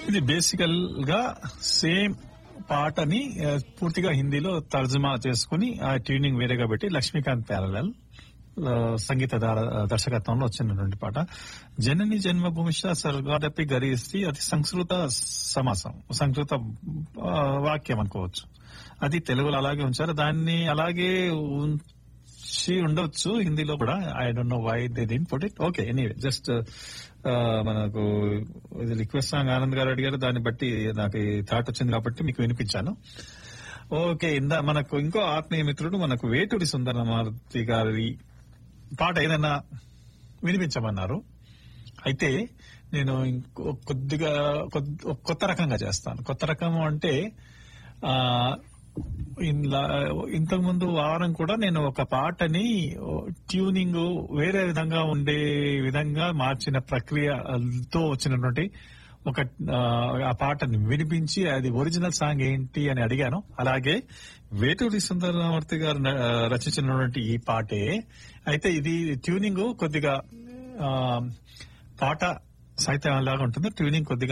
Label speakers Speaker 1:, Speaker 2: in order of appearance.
Speaker 1: ఇది బేసికల్ గా సేమ్ పాటని ఆ, పూర్తిగా హిందీలో తర్జుమా చేసుకుని ఆ ట్యూనింగ్ వేరేగా పెట్టి లక్ష్మీకాంత్ ప్యారలల్ ఆ, సంగీత దార- దర్శకత్వంలో వచ్చినటువంటి పాట జనని జన్మభూమిష స్వర్గాదపి గరిస్తి అది సంస్కృత సమాసం సంస్కృత ఆ, వాక్యం అనుకోవచ్చు అది తెలుగులో అలాగే ఉంచారు దాన్ని అలాగే ఉంచి ఉండొచ్చు హిందీలో కూడా I don't know why they didn't put it okay anyway just మనకు ఇది రిక్వెస్ట్ సాంగ్ ఆనంద్ గారు అడిగారు దాన్ని బట్టి నాకు ఈ థాట్ వచ్చింది కాబట్టి మీకు వినిపించాను ఓకే ఇందా మనకు ఇంకో ఆత్మీయ మిత్రుడు మనకు వేటూరి సుందరమారుతి గారి పాట ఏదైనా వినిపించమన్నారు అయితే నేను ఇంకో కొద్దిగా కొద్ది- కొత్త రకంగా చేస్తాను కొత్త రకం అంటే ఆ ఇలా ఇంతకు ముందు వారం కూడా నేను ఒక పాటని ట్యూనింగ్ వేరే విధంగా ఉండే విధంగా మార్చిన ప్రక్రియతో వచ్చినటువంటి ఒక ఆ, ఆ పాటని వినిపించి అది ఒరిజినల్ సాంగ్ ఏంటి అని అడిగాను అలాగే వేటూరి సుందరమూర్తి గారు న- రచించినటువంటి ఈ పాటే అయితే ఇది ట్యూనింగ్ కొద్దిగా ఆ, పాట సాహిత్యం లాగా ఉంటుంది ట్యూనింగ్ కొద్దిగా